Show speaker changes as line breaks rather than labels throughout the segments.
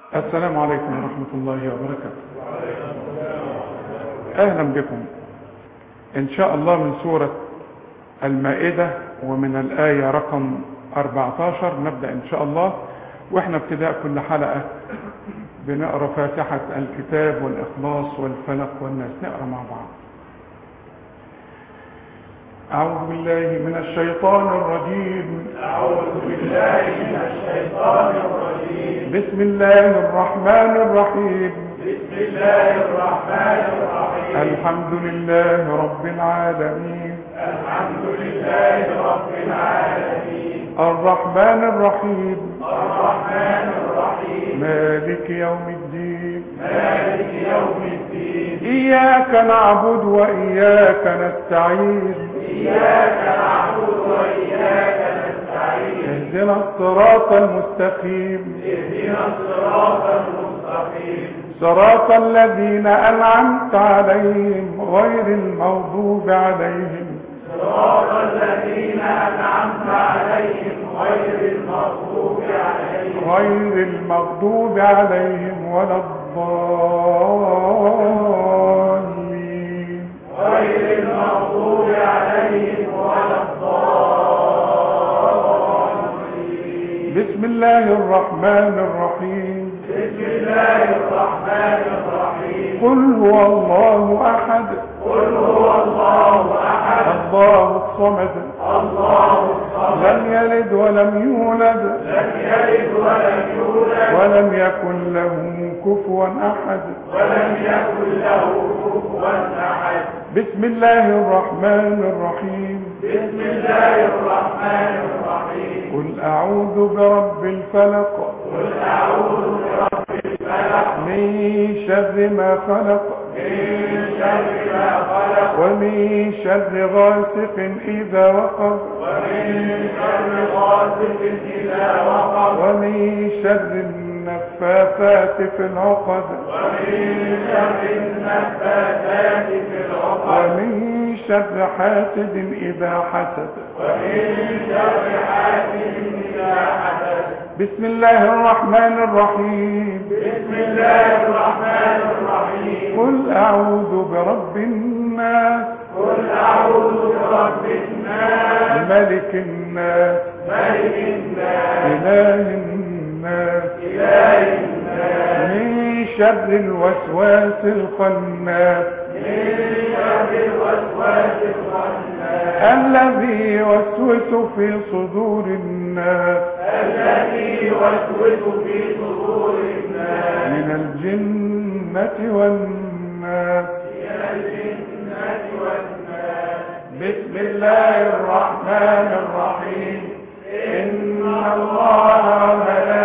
السلام عليكم ورحمة الله وبركاته أهلا بكم إن شاء الله من سورة المائدة ومن الآية رقم 14 نبدأ إن شاء الله وإحنا ابتداء كل حلقة بنقرأ فاتحة الكتاب والإخلاص والفلق والناس نقرأ مع بعض أعوذ بالله من الشيطان الرجيم
أعوذ بالله من الشيطان الرجيم
بسم الله الرحمن الرحيم
بسم الله الرحمن الرحيم
الحمد لله رب العالمين
الحمد لله رب العالمين
الرحمن الرحيم
الرحمن الرحيم
مالك يوم الدين
مالك يوم الدين
إياك نعبد وإياك نستعين
إياك نعبد وإياك نستعين
اهدنا الصراط المستقيم
اهدنا الصراط المستقيم
صراط الذين أنعمت عليهم غير المغضوب عليهم
صراط الذين أنعمت عليهم غير المغضوب عليهم
غير المغضوب عليهم ولا الضالين
غير المغضوب عليهم ولا الضالين
بسم الله الرحمن الرحيم
بسم الله الرحمن الرحيم
قل هو الله أحد
قل هو الله أحد
الله الصمد
الله الصمد
لم يلد ولم يولد
لم يلد ولم يولد
ولم يكن له كفوا أحد
ولم يكن له كفوا أحد
بسم الله الرحمن الرحيم
بسم الله الرحمن الرحيم
قل أعوذ برب الفلق
قل أعوذ برب الفلق
من شر ما خلق
من شر ما خلق
ومن شر غاسق إذا وقب
ومن شر غاسق إذا وقب
ومن شر النفاثات في العقد
ومن شر النفاثات في العقد
ومن شر حاسد إذا حسد
ومن شر حاسد إذا حسد
بسم الله الرحمن الرحيم
بسم الله الرحمن الرحيم
قل أعوذ برب الناس
قل أعوذ برب الناس
ملك الناس
ملك الناس
إله الناس
إله الناس
من شر الوسواس الخناس
من شر الوسواس الخناس
الذي يوسوس في صدور الناس
الذي يوسوس في صدور الناس
من الجنة والناس
من الجنة والناس
بسم الله الرحمن الرحيم إن الله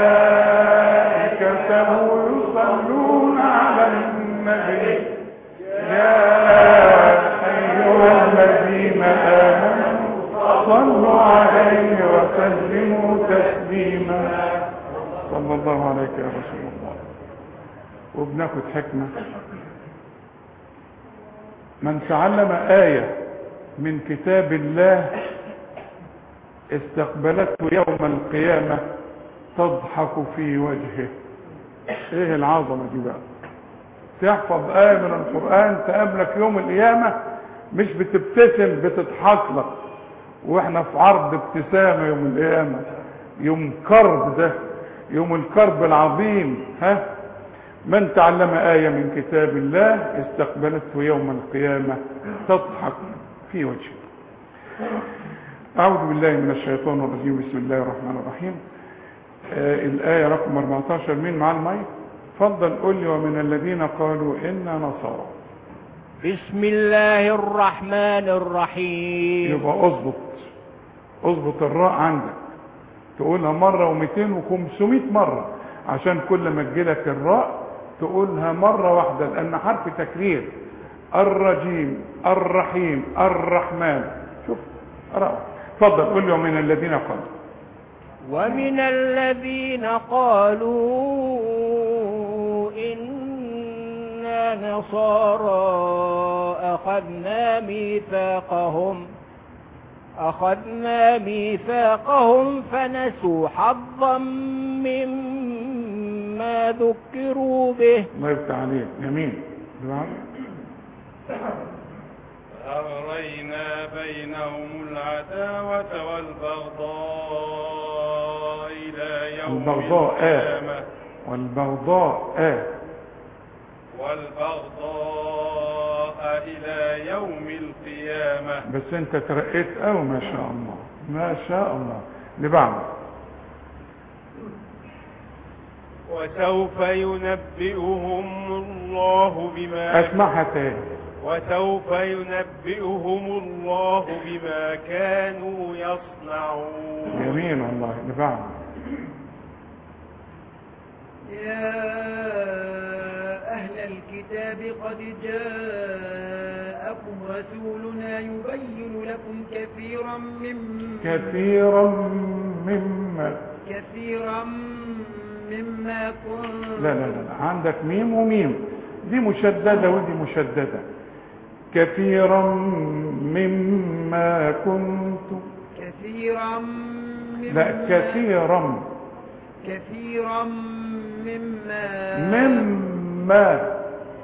وملائكته يصلون على النبي يا أيها الذين آمنوا صلوا عليه وسلموا تسليما صلى الله عليك يا رسول الله وبناخد حكمة من تعلم آية من كتاب الله استقبلته يوم القيامة تضحك في وجهه ايه العظمة دي بقى تحفظ آية من القرآن تقابلك يوم القيامة مش بتبتسم بتضحك لك واحنا في عرض ابتسامة يوم القيامة يوم كرب ده يوم الكرب العظيم ها من تعلم آية من كتاب الله استقبلته يوم القيامة تضحك في وجهه أعوذ بالله من الشيطان الرجيم بسم الله الرحمن الرحيم آه الآية رقم 14 مين مع المايك اتفضل قل لي ومن الذين قالوا إنا نصارى
بسم الله الرحمن الرحيم
يبقى اظبط اظبط الراء عندك تقولها مرة ومئتين وخمسمائة مرة عشان كل ما تجيلك الراء تقولها مرة واحدة لأن حرف تكرير الرجيم الرحيم الرحمن شوف راء اتفضل قل لي ومن الذين قالوا
ومن الذين قالوا إنا نصارى أخذنا ميثاقهم أخذنا ميثاقهم فنسوا حظا مما عما ذكروا به
الله يفتح عليك جميل اللي بعده.
أغرينا بينهم العداوة والبغضاء إلى يوم
البغضاء آه.
القيامة
والبغضاء آه.
والبغضاء إلى يوم القيامة
بس انت ترقيت قوي ما شاء الله ما شاء الله اللي بعده
وسوف ينبئهم الله بما
اسمعها تاني
وسوف ينبئهم الله بما كانوا يصنعون
جميل والله اللي بعده
يا أهل الكتاب قد جاءكم رسولنا يبين لكم كثيرا مما
كثيرا مما
كثيرا مما كنتم
لا لا لا لا. عندك ميم وميم دي مشددة ودي مشددة كثيرا مما كنتم
كثيرا مما
لا كثيرا
كثيرا مما
مما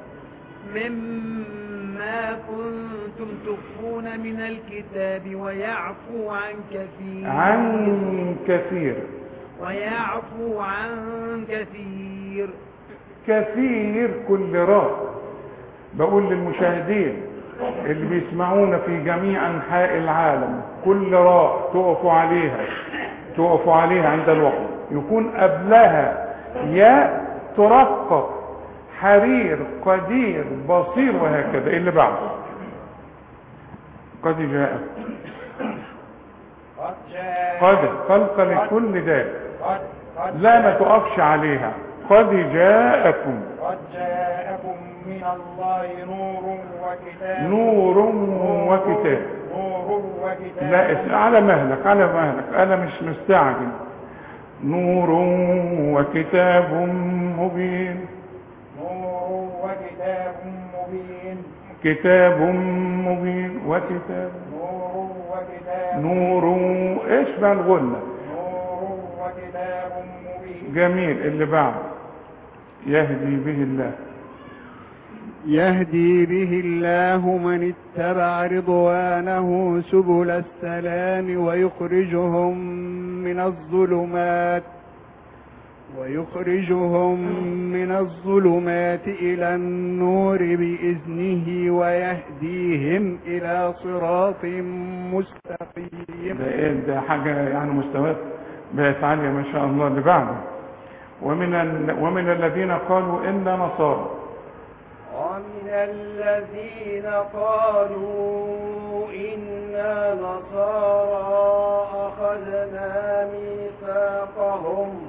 مما كنتم تخفون من الكتاب ويعفو عن كثير
عن كثير
ويعفو عن كثير
كثير كل راء بقول للمشاهدين اللي بيسمعونا في جميع انحاء العالم كل راء تقفوا عليها تقفوا عليها عند الوقت يكون قبلها ياء ترقق حرير قدير بصير وهكذا إيه اللي بعده قد جاء
قد جاء
قد خلق لكل ده
قد قد
لا ما تقفش عليها قد جاءكم
قد جاءكم من الله نور وكتاب
نور وكتاب
نور وكتاب
لا اس- على مهلك على مهلك انا مش مستعجل نور وكتاب مبين
نور وكتاب مبين
كتاب مبين وكتاب
نور وكتاب
نور ايش بقى الغنة
نور وكتاب مبين
جميل اللي بعد يهدي به الله
يهدي به الله من اتبع رضوانه سبل السلام ويخرجهم من الظلمات ويخرجهم من الظلمات إلى النور بإذنه ويهديهم إلى صراط مستقيم
ده ايه ده حاجة يعني مستويات بقت عالية ما شاء الله اللي بعده ومن ال... ومن الذين قالوا إنا نصارى
ومن الذين قالوا إنا نصارى أخذنا ميثاقهم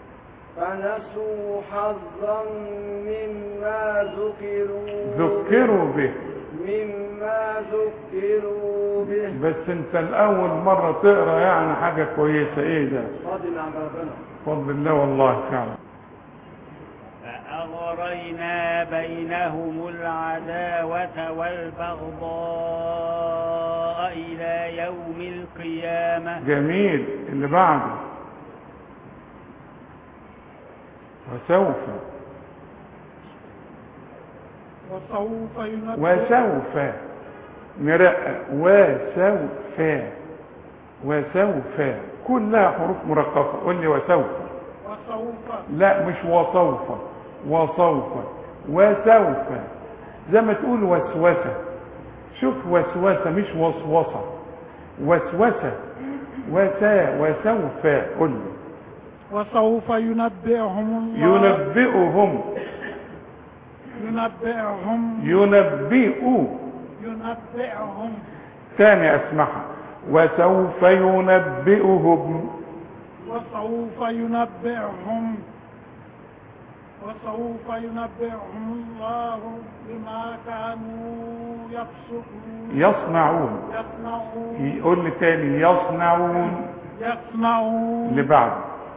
فنسوا حظا مما ذكروا
ذكروا به
مما ذكروا به
بس انت الأول مرة تقرأ يعني حاجة كويسة ايه ده
فضل عن ربنا
فضل الله والله فعلا
فأغرينا بينهم العداوة والبغضاء إلى يوم القيامة
جميل اللي بعده وسوف
وسوف ينبئ
وسوف نرقق وسوف وسوف كلها حروف مرققة قول لي وسوف
وسوف
لا مش وسوف وسوف وسوف زي ما تقول وسوسة شوف وسوسة مش وسوسة وسوسة وسا وسوف قل لي
وسوف ينبئهم الله
ينبئهم
ينبئهم
ينبئوا
ينبئهم
تاني اسمعها وسوف ينبئهم
وسوف ينبئهم وسوف ينبئهم الله بما كانوا يفسقون
يصنعون
يصنعون
يقول لي تاني يصنعون
يصنعون
اللي بعد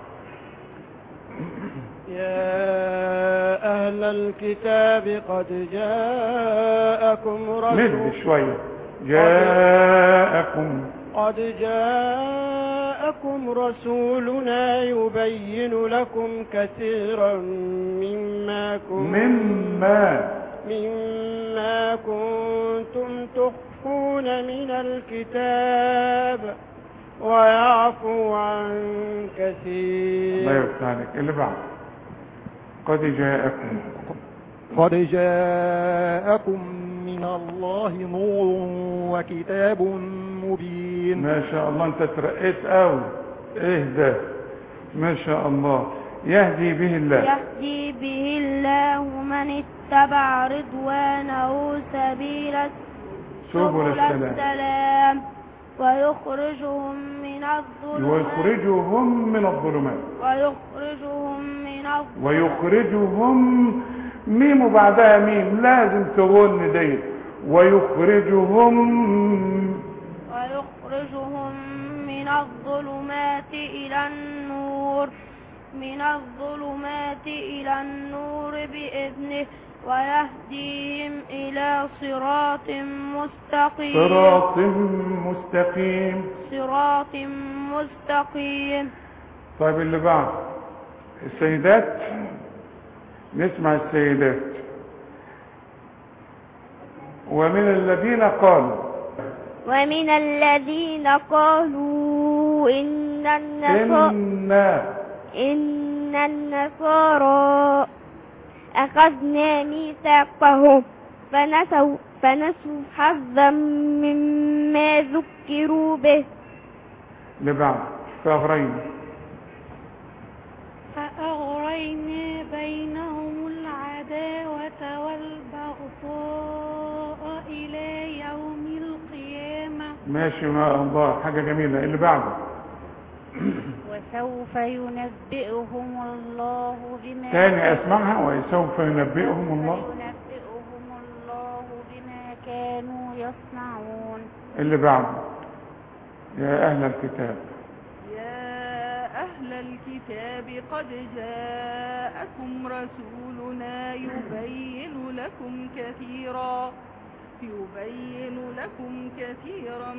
يا أهل الكتاب قد جاءكم رسول
مد شوية جاءكم
قد جاءكم جاءكم رسولنا يبين لكم كثيرا مما كنتم
مما
مما كنتم تخفون من الكتاب ويعفو عن
الله
كثير
يفتح عليك اللي بعد قد جاءكم
قد جاءكم من الله نور وكتاب مبين
ما شاء الله انت ترقيت قوي ايه ده ما شاء الله يهدي به الله
يهدي به الله من اتبع رضوانه سبيل
سبل السلام
السلام ويخرجهم من الظلمات
ويخرجهم من الظلمات
ويخرجهم من الظلمات
ويخرجهم ميم وبعدها ميم لازم تغن دي ويخرجهم
ويخرجهم من الظلمات إلى النور من الظلمات إلى النور بإذنه ويهديهم إلى صراط مستقيم
صراط مستقيم
صراط مستقيم
طيب اللي بعد السيدات نسمع السيدات ومن الذين قالوا
ومن الذين قالوا إن النصارى
إن
إن النصارى أخذنا ميثاقهم فنسوا فنسوا حظا مما ذكروا به
اللي بعد فأغرينا
فأغرينا بينهم العداوة والبغضاء إلى يوم القيامة
ماشي ما الله حاجة جميلة اللي بعده
وسوف ينبئهم الله بما
تاني اسمعها وسوف ينبئهم الله
ينبئهم الله بما كانوا يصنعون
اللي بعده يا أهل الكتاب
يا أهل الكتاب قد جاءكم رسولنا يبين لكم كثيرا يبين لكم كثيرا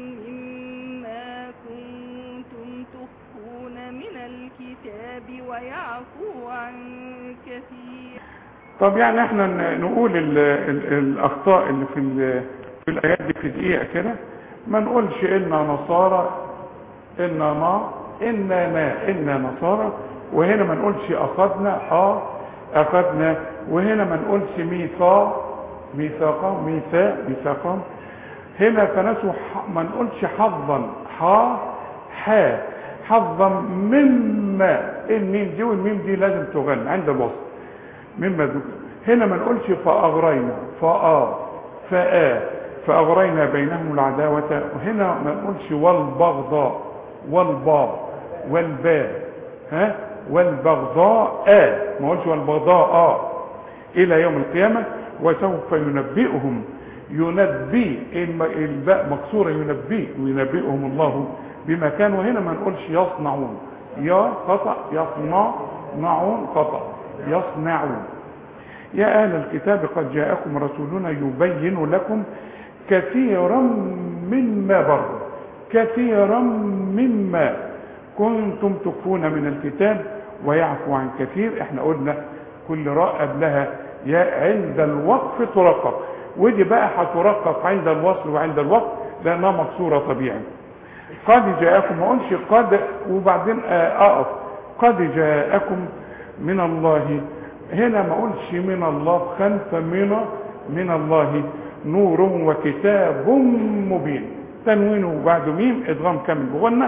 مما كنتم تخفون من الكتاب ويعفو عن كثير
طب يعني احنا ن- نقول ال ال الاخطاء اللي في ال- في الايات دي في دقيقه كده ما نقولش انا نصارى انا ما انا ما انا نصارى وهنا ما نقولش اخذنا اه اخذنا وهنا ما نقولش ميثاق ميثاقا ميثاق ميثاقا هنا فنسوا ح- ما نقولش حظا حا حا حظا مما الميم دي والميم دي لازم تغنى عند الوصل مما ذكر هنا ما نقولش فأغرينا فآ فآ فأغرينا بينهم العداوة وهنا ما نقولش والبغضاء والباء والباء ها والبغضاء آ ما نقولش والبغضاء آ إلى يوم القيامة وسوف ينبئهم ينبي الم- الباء مكسورة ينبي وينبئهم الله بما كانوا هنا ما نقولش يصنعون يا خطأ يصنعون خطأ يصنعون يا أهل الكتاب قد جاءكم رسولنا يبين لكم كثيرا مما برضه كثيرا مما كنتم تخفون من الكتاب ويعفو عن كثير احنا قلنا كل راء قبلها يا عند الوقف ترقق ودي بقى هترقق عند الوصل وعند الوقف لانها مكسوره طبيعي قد جاءكم ما اقولش قد وبعدين آه، اقف قد جاءكم من الله هنا ما اقولش من الله خلف من من الله نور وكتاب مبين تنوينه بعد ميم ادغام كامل بغنى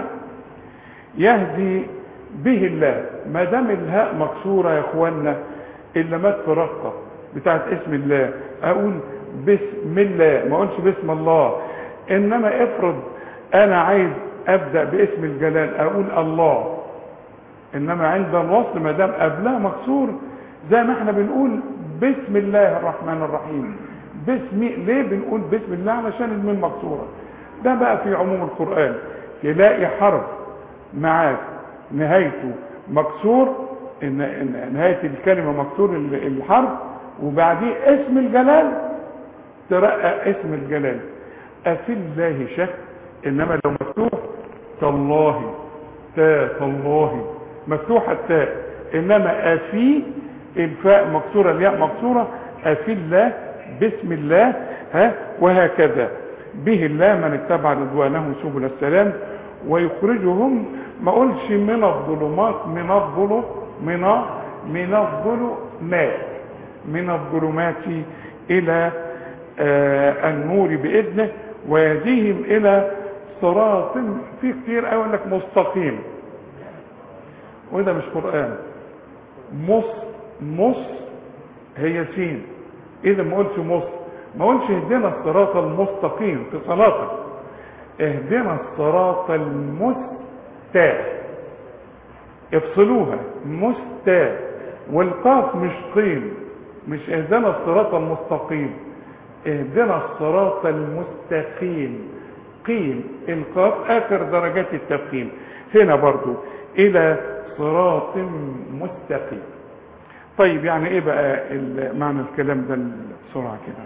يهدي به الله ما دام الهاء مكسوره يا اخوانا الا ما ترقق بتاعت اسم الله اقول بسم الله ما اقولش بسم الله انما افرض انا عايز ابدا باسم الجلال اقول الله انما عند الوصل ما دام قبلها مكسور زي ما احنا بنقول بسم الله الرحمن الرحيم بسم ليه بنقول بسم الله علشان الميم مكسوره ده بقى في عموم القران تلاقي حرف معاك نهايته مكسور إن إن نهايه الكلمه مكسور ال- الحرف وبعديه اسم الجلال ترقى اسم الجلال أفي الله شك إنما لو مفتوح تالله تاء الله مفتوحة التاء انما افي الفاء مكسورة الياء مكسورة افي الله بسم الله ها وهكذا به الله من اتبع رضوانه سبل السلام ويخرجهم ما اقولش من الظلمات من الظلم من من الظلمات من الظلمات الى آه النور باذنه ويهديهم الى صراط في كتير قوي لك مستقيم وده مش قران مص مص هي سين اذا ما قلتش مص ما قلتش اهدنا الصراط المستقيم في صلاتك اهدنا الصراط المستاء افصلوها مستاء والقاف مش قيم مش اهدنا الصراط المستقيم اهدنا الصراط المستقيم قيم القاف اخر درجات التفخيم هنا برضو الى صراط مستقيم طيب يعني ايه بقى معنى الكلام ده بسرعه كده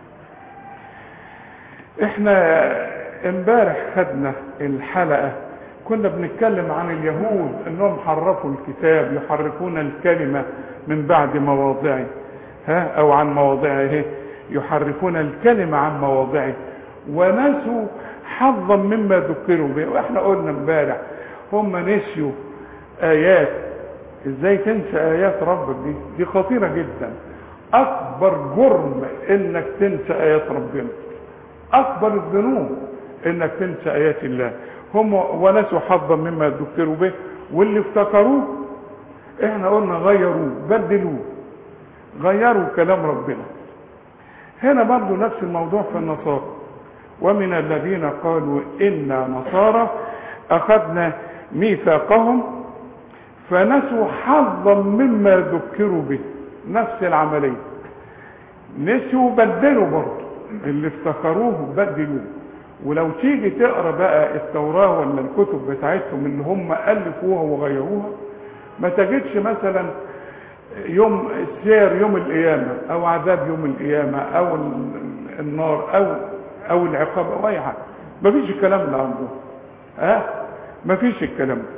احنا امبارح خدنا الحلقه كنا بنتكلم عن اليهود انهم حرفوا الكتاب يحرفون الكلمه من بعد مواضعه ها او عن مواضعه يحرفون الكلمه عن مواضعه ونسوا حظا مما ذكروا به واحنا قلنا امبارح هم نسيوا ايات ازاي تنسى ايات ربك دي دي خطيره جدا اكبر جرم انك تنسى ايات ربنا اكبر الذنوب انك تنسى ايات الله هم ونسوا حظا مما ذكروا به واللي افتكروه احنا قلنا غيروه بدلوه غيروا كلام ربنا هنا برضو نفس الموضوع في النصارى ومن الذين قالوا إنا نصارى أخذنا ميثاقهم فنسوا حظا مما ذكروا به نفس العملية نسوا بدلوا برضه اللي افتكروه بدلوه ولو تيجي تقرا بقى التوراة ولا الكتب بتاعتهم اللي هم ألفوها وغيروها ما تجدش مثلا يوم سير يوم القيامة أو عذاب يوم القيامة أو النار أو او العقاب او اي حاجه مفيش الكلام ده عندهم ها أه؟ مفيش الكلام ده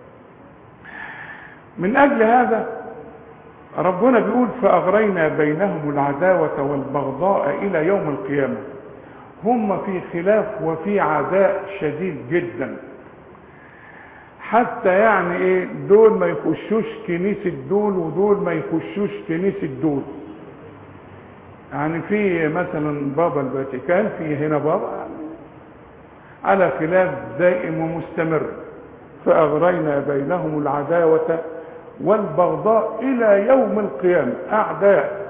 من اجل هذا ربنا بيقول فاغرينا بينهم العداوه والبغضاء الى يوم القيامه هم في خلاف وفي عداء شديد جدا حتى يعني ايه دول ما يخشوش كنيسه دول ودول ما يخشوش كنيسه دول يعني في مثلا بابا الفاتيكان في هنا بابا على خلاف دائم ومستمر فأغرينا بينهم العداوة والبغضاء إلى يوم القيامة أعداء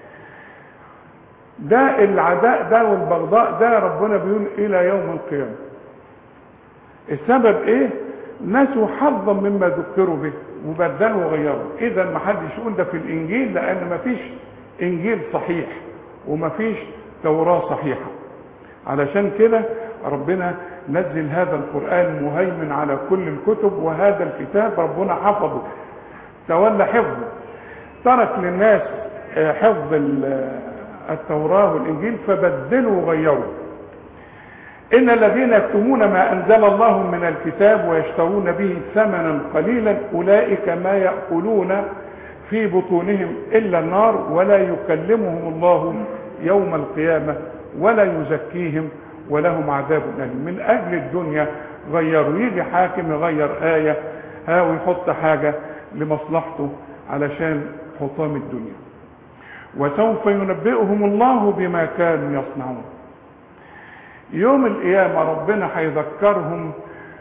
ده العداء ده والبغضاء ده ربنا بيقول إلى يوم القيامة السبب إيه؟ نسوا حظا مما ذكروا به وبدلوا وغيروا إذا ما حدش يقول ده في الإنجيل لأن ما فيش إنجيل صحيح ومفيش توراة صحيحة علشان كده ربنا نزل هذا القرآن مهيمن على كل الكتب وهذا الكتاب ربنا حفظه تولى حفظه ترك للناس حفظ التوراة والإنجيل فبدلوا وغيروا إن الذين يكتمون ما أنزل الله من الكتاب ويشترون به ثمنا قليلا أولئك ما يأكلون في بطونهم إلا النار ولا يكلمهم الله يوم القيامة ولا يزكيهم ولهم عذاب أليم من أجل الدنيا غيروا يجي حاكم يغير آية ها ويحط حاجة لمصلحته علشان حطام الدنيا وسوف ينبئهم الله بما كانوا يصنعون يوم القيامة ربنا هيذكرهم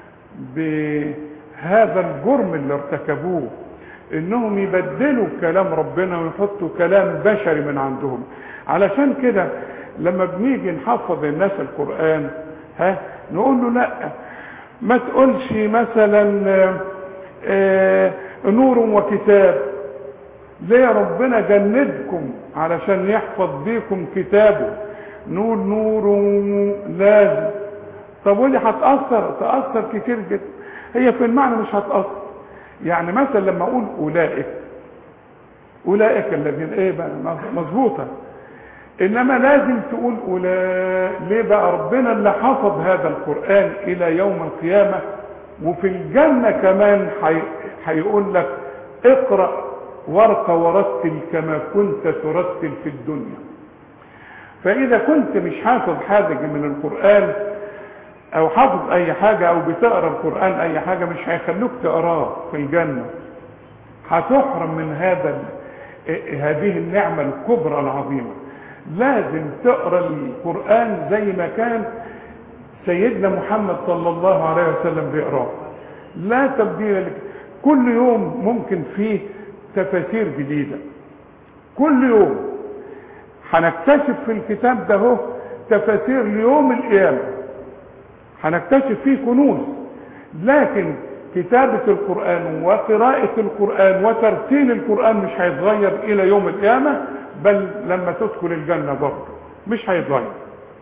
بهذا الجرم اللي ارتكبوه انهم يبدلوا كلام ربنا ويحطوا كلام بشري من عندهم علشان كده لما بنيجي نحفظ الناس القرآن ها نقول له لا ما تقولش مثلا آه نور وكتاب ليه ربنا جندكم علشان يحفظ بيكم كتابه نور نور لازم طب ودي هتأثر تأثر كتير جدا هي في المعنى مش هتأثر يعني مثلا لما اقول اولئك اولئك الذين ايه بقى مظبوطه انما لازم تقول اولئك ليه بقى ربنا اللي حفظ هذا القران الى يوم القيامه وفي الجنة كمان حي... هيقول لك اقرأ وارق ورتل كما كنت ترتل في الدنيا فإذا كنت مش حافظ حاجة من القرآن أو حافظ أي حاجة أو بتقرأ القرآن أي حاجة مش هيخلوك تقراه في الجنة هتحرم من هذا هذه النعمة الكبرى العظيمة لازم تقرأ القرآن زي ما كان سيدنا محمد صلى الله عليه وسلم بيقراه لا تبديل لك كل يوم ممكن فيه تفاسير جديدة كل يوم هنكتشف في الكتاب ده هو تفاسير ليوم القيامة هنكتشف فيه كنوز لكن كتابة القرآن وقراءة القرآن وترتيل القرآن مش هيتغير إلى يوم القيامة بل لما تدخل الجنة برضه مش هيتغير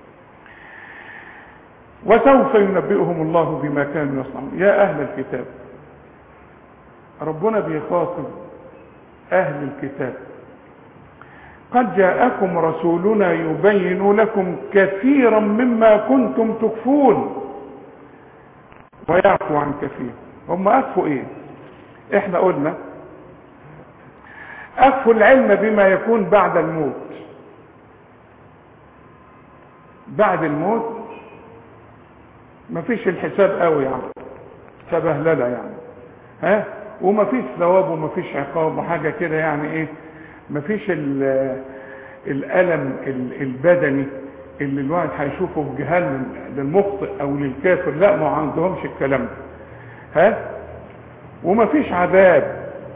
وسوف ينبئهم الله بما كانوا يصنعون يا أهل الكتاب ربنا بيخاطب أهل الكتاب قد جاءكم رسولنا يبين لكم كثيرا مما كنتم تخفون ويعفو عن كثير هم أخفوا إيه إحنا قلنا أخفوا العلم بما يكون بعد الموت بعد الموت مفيش الحساب قوي يعني سبهلله يعني ها ومفيش ثواب ومفيش عقاب وحاجه كده يعني ايه مفيش الالم البدني اللي الواحد هيشوفه في جهنم للمخطئ او للكافر لا ما عندهمش الكلام ده ها ومفيش عذاب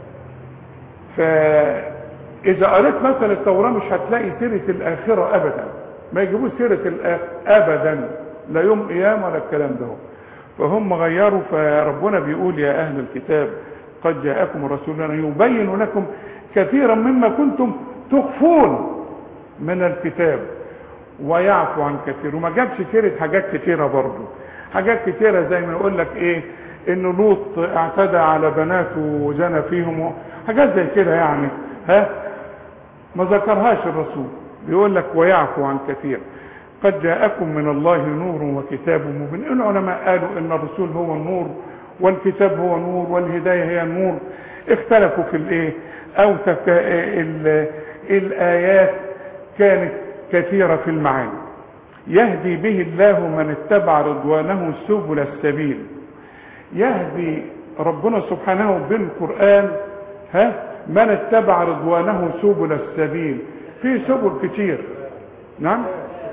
فاذا قريت مثلا التوراه مش هتلاقي سيره الاخره ابدا ما يجيبوش سيره الآخرة ابدا لا يوم قيامه ولا الكلام ده فهم غيروا فربنا بيقول يا اهل الكتاب قد جاءكم رسولنا يبين لكم كثيرا مما كنتم تخفون من الكتاب ويعفو عن كثير وما جابش سيره حاجات كثيره برضه حاجات كثيره زي ما يقول لك ايه ان لوط اعتدى على بناته وزنى فيهم حاجات زي كده يعني ها ما ذكرهاش الرسول بيقول لك ويعفو عن كثير قد جاءكم من الله نور وكتاب مبين العلماء قالوا ان الرسول هو النور والكتاب هو نور والهدايه هي النور اختلفوا في الايه او تك... ال... الايات كانت كثيره في المعاني يهدي به الله من اتبع رضوانه سبل السبيل يهدي ربنا سبحانه بالقران ها من اتبع رضوانه سبل السبيل في سبل كتير نعم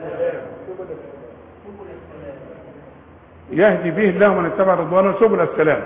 يهدي به الله من اتبع رضوانه سبل السلام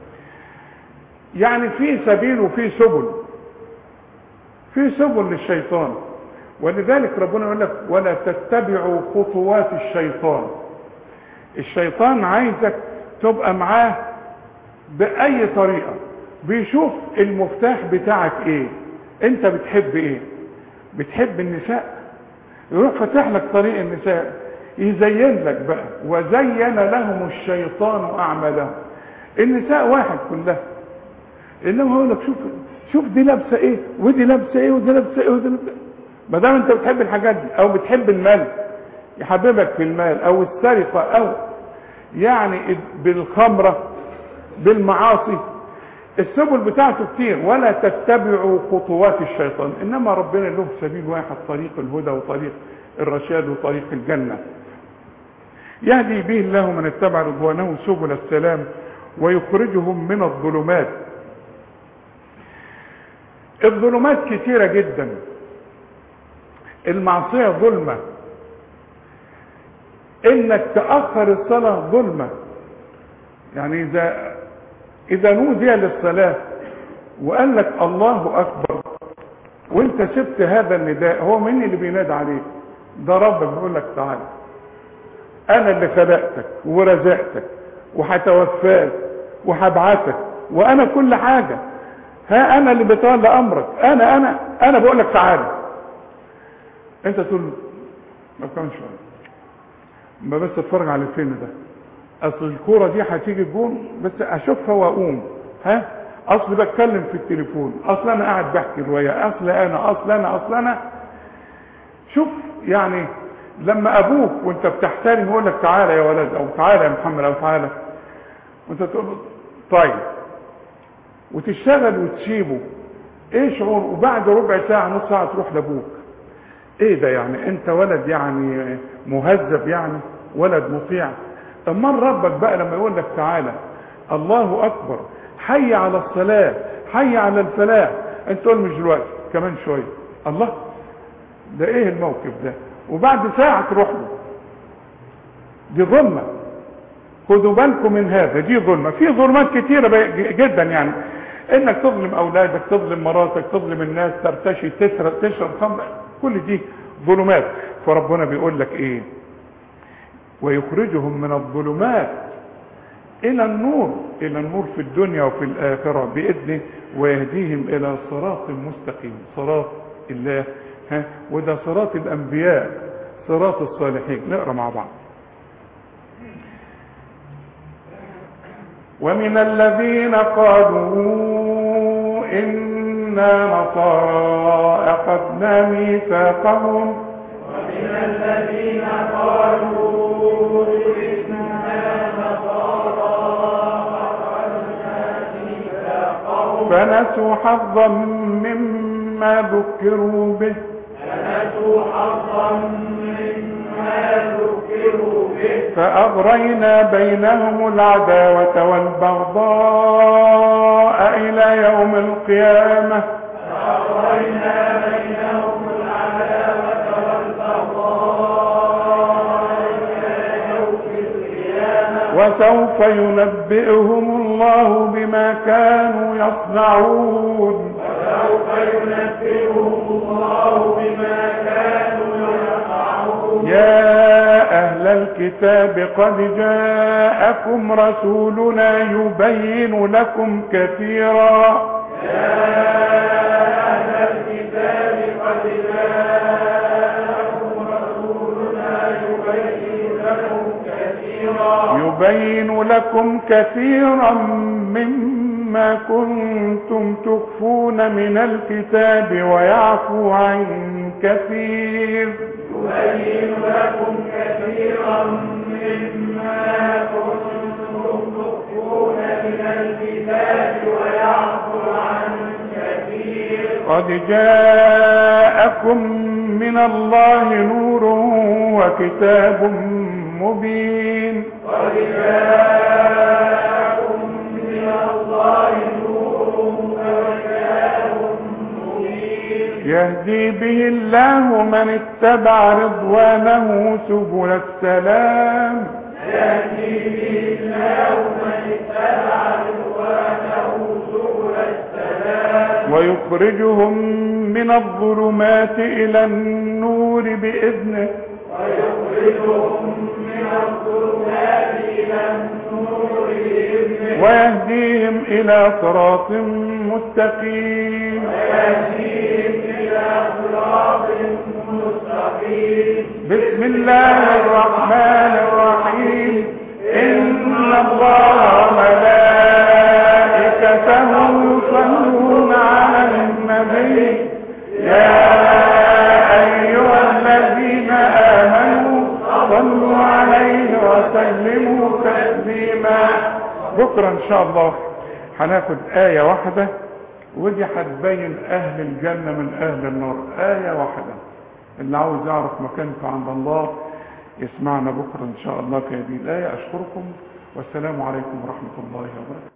يعني في سبيل وفي سبل في سبل للشيطان ولذلك ربنا يقول لك ولا تتبعوا خطوات الشيطان الشيطان عايزك تبقى معاه بأي طريقة بيشوف المفتاح بتاعك ايه انت بتحب ايه بتحب النساء يروح فتح لك طريق النساء يزين لك بقى وزين لهم الشيطان اعمالهم النساء واحد كلها انما هو لك شوف شوف دي لابسه ايه ودي لابسه ايه ودي لابسه ايه ودي لابسه ما دام انت بتحب الحاجات دي او بتحب المال يحببك في المال او السرقه او يعني بالخمره بالمعاصي السبل بتاعته كتير ولا تتبعوا خطوات الشيطان انما ربنا له سبيل واحد طريق الهدى وطريق الرشاد وطريق الجنه يهدي به الله من اتبع رضوانه سبل السلام ويخرجهم من الظلمات الظلمات كتيرة جدا المعصية ظلمة انك تأخر الصلاة ظلمة يعني اذا اذا نودي للصلاة وقال لك الله اكبر وانت سبت هذا النداء هو مين اللي بينادي عليك ده ربك بيقول لك تعالى انا اللي خلقتك ورزقتك وهتوفاك وهبعتك وانا كل حاجة ها انا اللي بتولى امرك انا انا انا بقول لك تعالى انت تقول ما كانش ما بس اتفرج على الفيلم ده اصل الكوره دي هتيجي الجون بس اشوفها واقوم ها اصل بتكلم في التليفون اصل انا قاعد بحكي روايه اصل انا اصل انا اصل انا شوف يعني لما ابوك وانت بتحترم يقول لك تعالى يا ولد او تعالى يا محمد او تعالى وانت تقول له طيب وتشتغل وتسيبه ايه شعور وبعد ربع ساعة نص ساعة تروح لابوك ايه ده يعني انت ولد يعني مهذب يعني ولد مطيع طب من ربك بقى لما يقول لك تعالى الله اكبر حي على الصلاة حي على الفلاح انت تقول مش دلوقتي كمان شوية الله ده ايه الموقف ده وبعد ساعة تروح له دي ظلمة خدوا بالكم من هذا دي ظلمة في ظلمات كتيرة بي- جدا يعني انك تظلم اولادك تظلم مراتك تظلم الناس ترتشي تسرق تشرب خمر كل دي ظلمات فربنا بيقول لك ايه ويخرجهم من الظلمات الى النور الى النور في الدنيا وفي الاخره باذنه ويهديهم الى صراط مستقيم صراط الله ها وده صراط الانبياء صراط الصالحين نقرا مع بعض ومن الذين قالوا إنا نصارى أخذنا ميثاقهم
ومن الذين قالوا إنا نصارى أخذنا ميثاقهم
فنسوا حظا مما ذكروا به
فنسوا حظا مما ذكروا به
فأغرينا بينهم العداوة والبغضاء إلى يوم القيامة
فأغرينا بينهم العداوة والبغضاء إلى يوم القيامة
وسوف ينبئهم الله بما كانوا يصنعون
وسوف ينبئهم الله بما كانوا يصنعون
يا أهل الكتاب قد جاءكم رسولنا يبين لكم كثيرا
أهل الكتاب قد جاءكم رسولنا يبين لكم كثيرا
يبين لكم كثيرا مما كنتم تخفون من الكتاب ويعفو عن كثير
يبين لكم كثيرا مما كنتم تخفون من الكتاب ويعفو عن كثير
قد جاءكم من الله نور وكتاب مبين
قد جاءكم من الله نور وكتاب مبين
يهدي به الله من اتبع رضوانه سبل السلام
يهدي به الله من اتبع رضوانه سبل السلام
ويخرجهم من الظلمات إلى النور بإذنه
ويخرجهم من الظلمات إلى النور بإذنه
ويهديهم إلى صراط مستقيم
ويهديهم إلى صراط مستقيم
بسم الله الرحمن الرحيم إن الله وملائكته يصلون على النبي يا أيها الذين آمنوا صلوا عليه وسلموا تسليما بكرة إن شاء الله هناخد آية واحدة ودي هتبين أهل الجنة من أهل النار آية واحدة اللي عاوز يعرف مكانته عند الله يسمعنا بكرة إن شاء الله في هذه الآية أشكركم والسلام عليكم ورحمة الله وبركاته